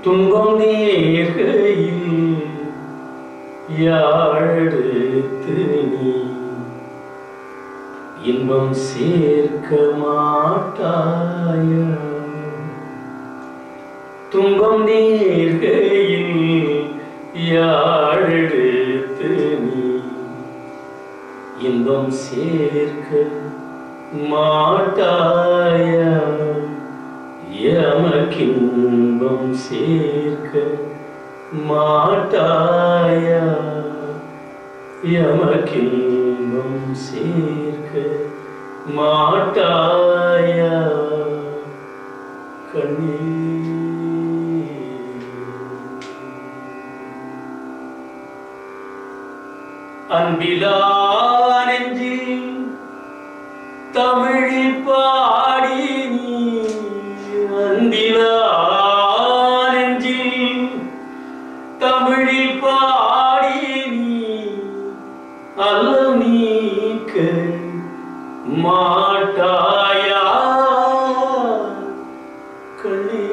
துன்பம் நேர்கையில் யாழெடுத்து நீ இன்பம் சேர்க்க மாட்டாயா துன்பம் நேர்கையில் யாழெடுத்து நீ இன்பம் சேர்க்க மாட்டாயா எமக்கின்பம் சேர்க்க மாட்டாயா எமக்கின்பம் சேர்க்க மாட்டாயா கண்ணீர் அன்பிலா நெஞ்சில் தமிழில் பாடி நீ அன்பிலா நெஞ்சில் தமிழில் பாடி நீ அல்ல நீக்க மாட்டாயா கண்ணே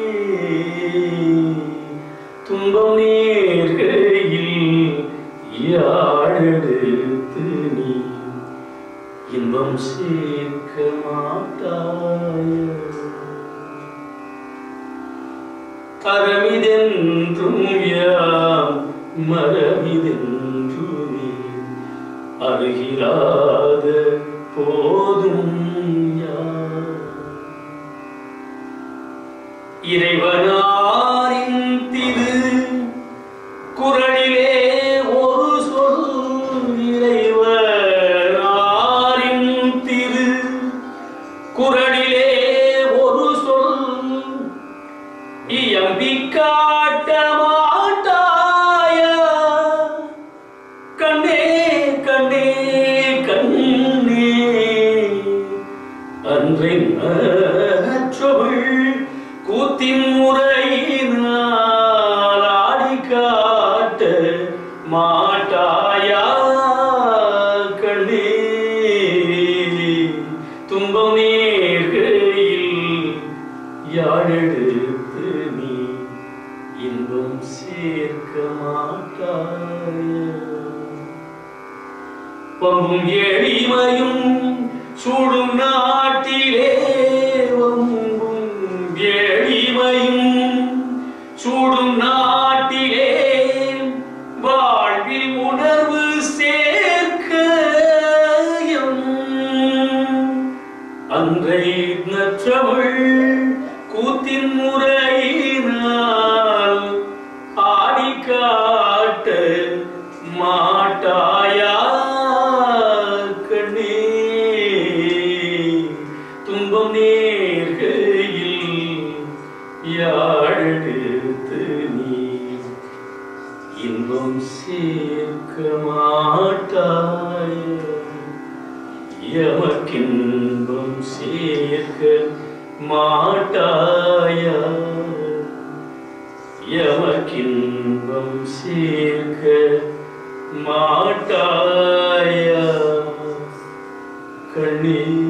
துன்பம் நேர்கையில் யாழெடுத்து நீ இன்பம் சேர்க்க மாட்டாய அறமிதென்றும் யாம் மரமிதென்றுமே அருகிலாத போதும் யாம் இறைவனாரின் திரு குரலிலே ஒரு சொல் இறைவனாரின் திரு குரலிலே ஒரு சொல் இயம்பி காட்ட மாட்டாயா கண்ணே கண்ணே கண்ணே அன்றின் சொல் கூத்தின் முறையினால் ஆடி காட்ட மாட்டாயா கண்ணே துன்பம் நேர்கையில் யாழெடுத்து நீ இன்பம் சேர்க்க மாட்டாயா பம்பும் எளிமையும் சூடும் நாட்டிலே வம்பும் எளிமையும் சூடும் நாட்டிலே வாழ்வில் உணர்வு சேர்க்க எம் அன்றை நற்றமிழ் கூத்தின் முறையினால் ஆடி காட்ட மாட்டாயா கண்ணே துன்பம் நேர்கையில் யாழெடுத்து நீ இன்பம் சேர்க்க மாட்டாயா எமக்கின்பம் சேர்க்க மாட்டாயா எமக்கின்பம் சேர்க்க மாட்டாயா கண்ணீர்